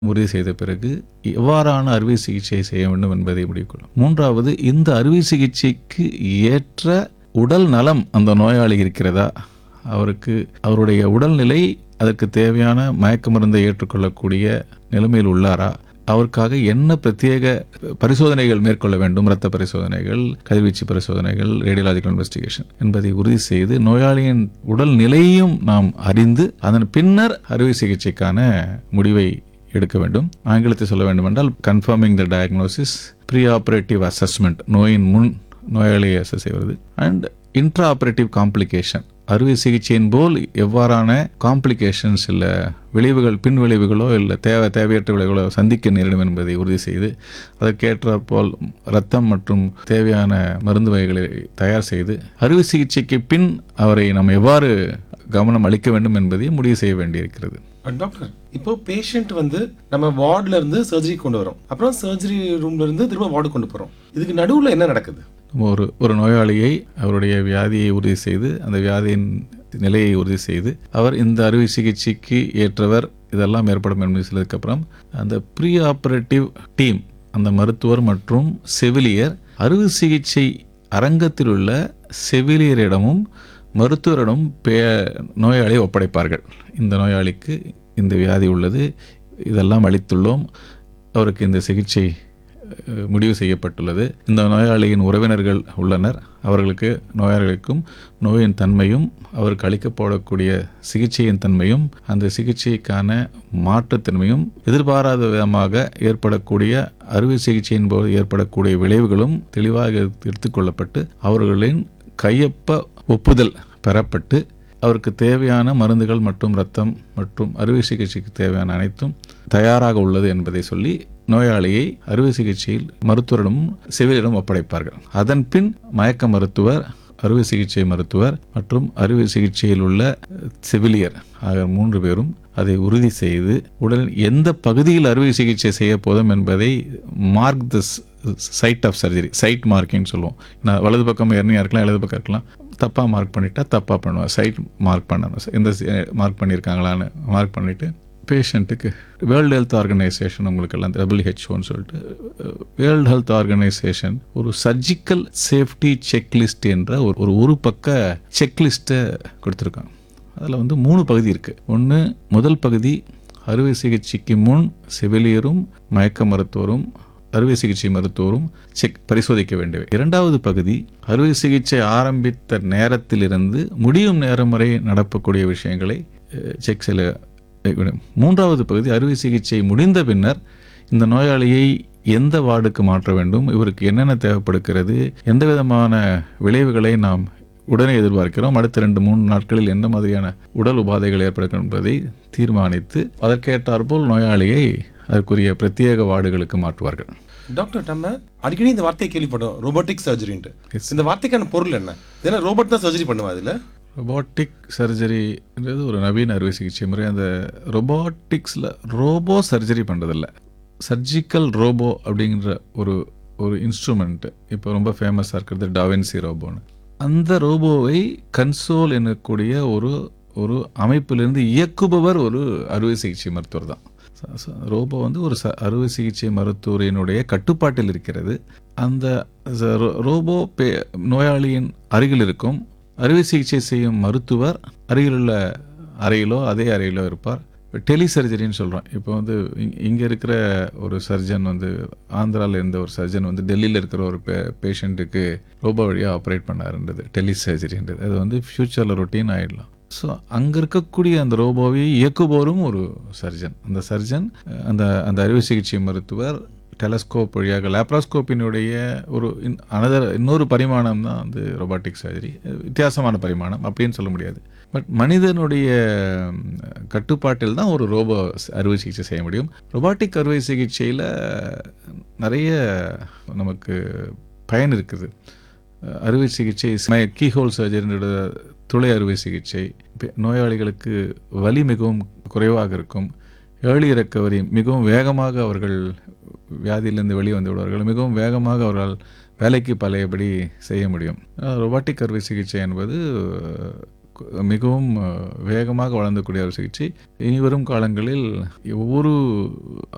உறுதி செய்த பிறகு எவ்வாறான அறுவை சிகிச்சை செய்ய வேண்டும் என்பதை முடிவு கொள்ளும் மூன்றாவது இந்த அறுவை சிகிச்சைக்கு ஏற்ற உடல் நலம் அந்த நோயாளி இருக்கிறதா அவருக்கு அவருடைய உடல்நிலை அதற்கு தேவையான மயக்க மருந்தை ஏற்றுக்கொள்ளக்கூடிய நிலைமையில் உள்ளாரா அவருக்காக என்ன பிரத்யேக பரிசோதனைகள் மேற்கொள்ள வேண்டும் இரத்த பரிசோதனைகள் கதிர்வீச்சு பரிசோதனைகள் ரேடியலாஜிக்கல் இன்வெஸ்டிகேஷன் என்பதை உறுதி செய்து நோயாளியின் உடல் நிலையையும் நாம் அறிந்து அதன் பின்னர் அறுவை சிகிச்சைக்கான முடிவை எடுக்க வேண்டும் ஆங்கிலத்தை சொல்ல வேண்டும் என்றால் confirming the diagnosis pre operative assessment நோயின் முன் நோயாளியை அசஸ் செய்வது அண்ட் இன்ட்ரா ஆபரேட்டிவ் காம்ப்ளிகேஷன் அறுவை சிகிச்சையின் போல் எவ்வாறான காம்ப்ளிகேஷன்ஸ் இல்லை விளைவுகள் பின் விளைவுகளோ இல்லை தேவை தேவையற்ற விளைவுகளோ சந்திக்க நேரிடும் என்பதை உறுதி செய்து அதற்கேற்றாற் போல் ரத்தம் மற்றும் தேவையான மருந்து வகைகளை தயார் செய்து அறுவை சிகிச்சைக்கு பின் அவரை நாம் எவ்வாறு கவனம் அளிக்க வேண்டும் என்பதை முடிவு செய்ய வேண்டியிருக்கிறது அஹ் டாக்டர் இப்போ பேஷண்ட் வந்து நம்ம வார்டுல இருந்து சர்ஜரி கொண்டு வரோம் அப்புறம் சர்ஜரி ரூம்ல இருந்து திரும்ப வார்டு கொண்டு போறோம் இதுக்கு நடுவுல என்ன நடக்குது நம்ம ஒரு ஒரு நோயாளியை அவருடைய வியாதியை உறுதி செய்து அந்த வியாதியின் நிலையை உறுதி செய்து அவர் இந்த அறுவை சிகிச்சைக்கு ஏற்றவர் இதெல்லாம் ஏற்படும் என்பது சொல்லதுக்கப்புறம் அந்த ப்ரீ ஆபரேட்டிவ் டீம் அந்த மருத்துவர் மற்றும் செவிலியர் அறுவை சிகிச்சை அரங்கத்தில் உள்ள செவிலியரிடமும் மருத்துவரிடம் பே நோயாளியை ஒப்படைப்பார்கள் இந்த நோயாளிக்கு இந்த வியாதி உள்ளது இதெல்லாம் அளித்துள்ளோம் அவருக்கு இந்த சிகிச்சை அஹ், முடிவு செய்யப்பட்டுள்ளது இந்த நோயாளியின் உறவினர்கள் உள்ளனர் அவர்களுக்கு நோயாளிகளுக்கும் நோயின் தன்மையும் அவருக்கு அளிக்கப்படக்கூடிய சிகிச்சையின் தன்மையும் அந்த சிகிச்சைக்கான மாற்றுத்தன்மையும் எதிர்பாராத விதமாக ஏற்படக்கூடிய அறுவை சிகிச்சையின் போது ஏற்படக்கூடிய விளைவுகளும் தெளிவாக எடுத்துக்கொள்ளப்பட்டு அவர்களின் கையொப்ப ஒப்புதல் பெறப்பட்டு அவருக்கு தேவையான மருந்துகள் மற்றும் ரத்தம் மற்றும் அறுவை சிகிச்சைக்கு தேவையான அனைத்தும் தயாராக உள்ளது என்பதை சொல்லி நோயாளியை அறுவை சிகிச்சையில் மருத்துவரிடம் செவிலியரிடம் ஒப்படைப்பார்கள் அதன் பின் மயக்க மருத்துவர் அறுவை சிகிச்சை மருத்துவர் மற்றும் அறுவை சிகிச்சையில் உள்ள செவிலியர் ஆகிய மூன்று பேரும் அதை உறுதி செய்து உடல் எந்த பகுதியில் அறுவை சிகிச்சை செய்ய போதும் என்பதை mark the site of surgery site marking சொல்லுவோம் நான் வலது பக்கம் எர்னியாக இருக்கலாம் இடது பக்கம் இருக்கலாம் தப்பாக மார்க் பண்ணிட்டா தப்பாக பண்ணுவேன் சைட் மார்க் பண்ணணும் எந்த மார்க் பண்ணியிருக்காங்களான்னு மார்க் பண்ணிவிட்டு பேஷண்ட்டுக்கு வேர்ல்டு ஹெல்த் ஆர்கனைசேஷன் உங்களுக்கு எல்லாம் டபிள்யூஹெச்ஓன்னு சொல்லிட்டு வேர்ல்டு ஹெல்த் ஆர்கனைசேஷன் ஒரு சர்ஜிக்கல் சேஃப்டி செக்லிஸ்ட் என்ற ஒரு ஒரு ஒரு பக்க செக்லிஸ்ட்டை கொடுத்துருக்காங்க அதில் வந்து மூணு பகுதி இருக்குது ஒன்று முதல் பகுதி அறுவை சிகிச்சைக்கு முன் செவிலியரும் மயக்க மருத்துவரும் அறுவை சிகிச்சை மருத்துவரும் செக் பரிசோதிக்க வேண்டியவை இரண்டாவது பகுதி அறுவை சிகிச்சை ஆரம்பித்த நேரத்திலிருந்து முடியும் நேரம் வரை நடக்கக்கூடிய விஷயங்களை அஹ், செக் செய்ய வேண்டும். மூன்றாவது பகுதி அறுவை சிகிச்சை முடிந்த பின்னர் இந்த நோயாளியை எந்த வார்டுக்கு மாற்ற வேண்டும் இவருக்கு என்னென்ன தேவைப்படுகிறது எந்த விதமான விளைவுகளை நாம் உடனே எதிர்பார்க்கிறோம் அடுத்த ரெண்டு மூணு நாட்களில் எந்த மாதிரியான உடல் உபாதைகள் ஏற்படுக்கும் என்பதை தீர்மானித்து அதற்கேற்றாற்போல் நோயாளியை அதற்குரிய பிரத்யேக வார்டுகளுக்கு மாற்றுவார்கள் டாக்டர் நம்ம அடிக்கடி இந்த வார்த்தையை கேள்விப்பட்டோம் ரோபோட்டிக் சர்ஜரின்ட்டு இந்த வார்த்தைக்கான பொருள் என்ன ஏன்னா ரோபோட் தான் சர்ஜரி பண்ணுவா இதுல ரொபாட்டிக் சர்ஜரின்றது ஒரு நவீன அறுவை சிகிச்சை முறை அந்த ரொபாட்டிக்ஸில் ரோபோ சர்ஜரி பண்ணுறதில்ல சர்ஜிக்கல் ரோபோ அப்படிங்கிற ஒரு ஒரு இன்ஸ்ட்ருமெண்ட் இப்போ ரொம்ப ஃபேமஸாக இருக்கிறது டாவின்சி ரோபோன்னு அந்த ரோபோவை கன்சோல் எனக்கூடிய ஒரு ஒரு அமைப்பிலிருந்து இயக்குபவர் ஒரு அறுவை சிகிச்சை மருத்துவர் தான் ச- ச- ரோபோ வந்து ஒரு ச அறுவை சிகிச்சை மருத்துவரினுடைய கட்டுப்பாட்டில் இருக்கிறது அந்த ச- ரோ- ரோபோ பே நோயாளியின் அருகில் இருக்கும் அறுவை சிகிச்சை செய்யும் மருத்துவர் அருகிலுள்ள அறையிலோ அதே அறையிலோ இருப்பார் டெலி சர்ஜரின்னு சொல்கிறோம் இப்போ வந்து இங்கே இருக்கிற ஒரு சர்ஜன் வந்து ஆந்திராவில் இருந்த ஒரு சர்ஜன் வந்து டெல்லியில் இருக்கிற ஒரு பே பேஷண்ட்டுக்கு ரோபோ வழியாக ஆப்ரேட் பண்ணாருன்றது டெலி சர்ஜரின்றது அது வந்து ஃப்யூச்சரில் ரொட்டீன் ஆகிடலாம் ஸோ அங்கே இருக்கக்கூடிய அந்த ரோபோவை இயக்குபவரும் ஒரு சர்ஜன் அந்த சர்ஜன் அஹ், அந்த அந்த அறுவை சிகிச்சை மருத்துவர் டெலஸ்கோப் வழியாக லேப்ராஸ்கோப்பினுடைய ஒரு அனதர் இன்னொரு பரிமாணம் தான் வந்து ரொபாட்டிக் சர்ஜரி வித்தியாசமான பரிமாணம் அப்படின்னு சொல்ல முடியாது பட் மனிதனுடைய ம், கட்டுப்பாட்டில் தான் ஒரு ரோபோ ஸ்- அறுவை சிகிச்சை செய்ய முடியும் ரொபாட்டிக் அறுவை சிகிச்சையில் நிறைய நமக்கு பயன் இருக்குது அஹ், அறுவை சிகிச்சை கீஹோல் சர்ஜரியோட துளை அறுவை சிகிச்சை பெ- நோயாளிகளுக்கு வலி மிகவும் குறைவாக இருக்கும் ஏர்லி ரெக்கவரி மிகவும் வேகமாக அவர்கள் வியாதியிலிருந்து வெளியே வந்து விடுவார்கள் மிகவும் வேகமாக அவர்களால் வேலைக்கு பழையபடி செய்ய முடியும் ரொபாட்டிக் அறுவை சிகிச்சை என்பது கு- மிகவும் அஹ், வேகமாக வளர்ந்தக்கூடிய ஒரு சிகிச்சை இனிவரும் காலங்களில் ஒவ்வொரு